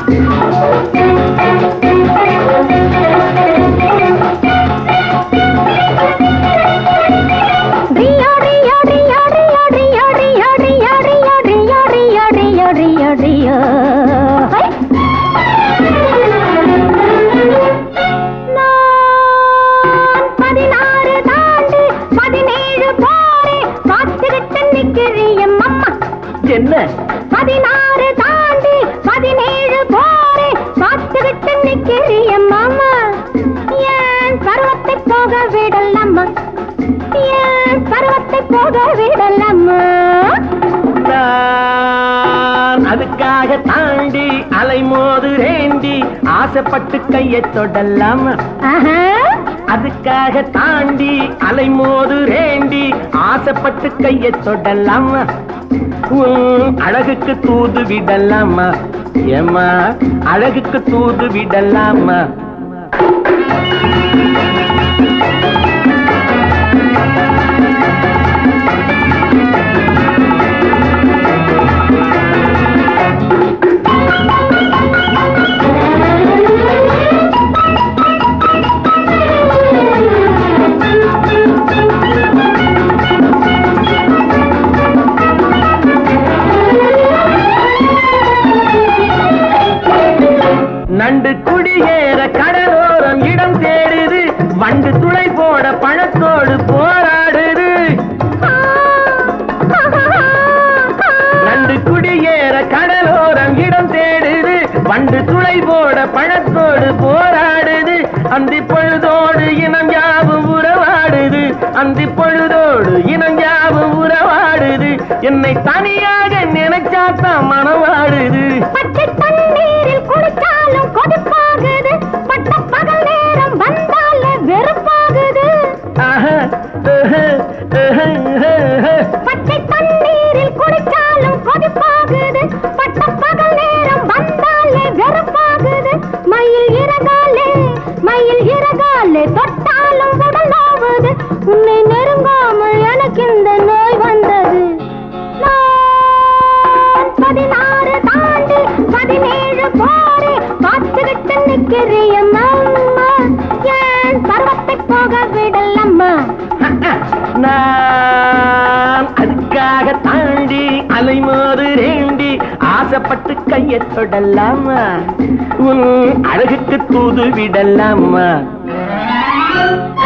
Rio Rio Rio Rio Rio Rio Rio Rio Rio Rio Rio Rio Rio hi! நான் பதினாறு தாண்டு பதினேழு போரே காத்துக்கிட்டு நிக்கிறியம் அம்மா என்ன பதினாறு தாண்டி பதினேழு போரே காத்துக்கிட்டு நிக்கிறியம் அம்மா ஏன் பருவத்தை போக விடலாமா ஏன் பருவத்தை போக விடலாமா நான் அதுக்காக தாண்டி அலைமோது ரேண்டி ஆசைப்பட்டு கையை தொடலாம் ஆஹா அதுக்காக தாண்டி அலைமோது ரேண்டி ஆசைப்பட்டு கையை தொடலாம் உன் அழகுக்கு தூது விடலாமா ஏமா அழகுக்கு தூது விடலாமா நண்டு குடியேற கடலோரம் இடம் தேடுது வண்டு துளை போட பழத்தோடு போராடுது நண்டு குடியேற கடலோரம் இடம் தேடுது வண்டு துளை போட பழத்தோடு போராடுது அந்தி பொழுதோடு இனம் யாவும் உறவாடுது அந்தி பொழுதோடு இனம் யாவும் உறவாடுது என்னை தனியாக நினைச்சாத்தான் மனவாடுது பச்சை தண்ணீரில் குளிச்சாலும் கொதிப்பாகுது பட்ட பகல் நேரம் வந்தால வெறுப்பாகுது ஆஹா, ஆஹா, ஆஹா, ஆஹா. பச்சை தண்ணீரில் குளிச்சாலும் கொதிப்பாகுது பட்ட பகல் நேரம் வந்தாலே வெறுப்பாகுது மயில் இறகாலே மயில் இறகாலே தொட்டாலும் உடல் நோவுது உன்னை நெருங்காமல் எனக்கு இந்த நோய் வந்தது நான் பதினாறு தாண்டி பதினேழு போரே காத்துக்கிட்டு நிற்கிறேன் அம்மா ஏன் பருவத்தை போக விடலம்மா நான் அதுக்காக தாண்டி அலைமோது ரேண்டி ஆசைப்பட்டு கையை தொடலாமா உன் அழகுக்கு தூது விடலாமா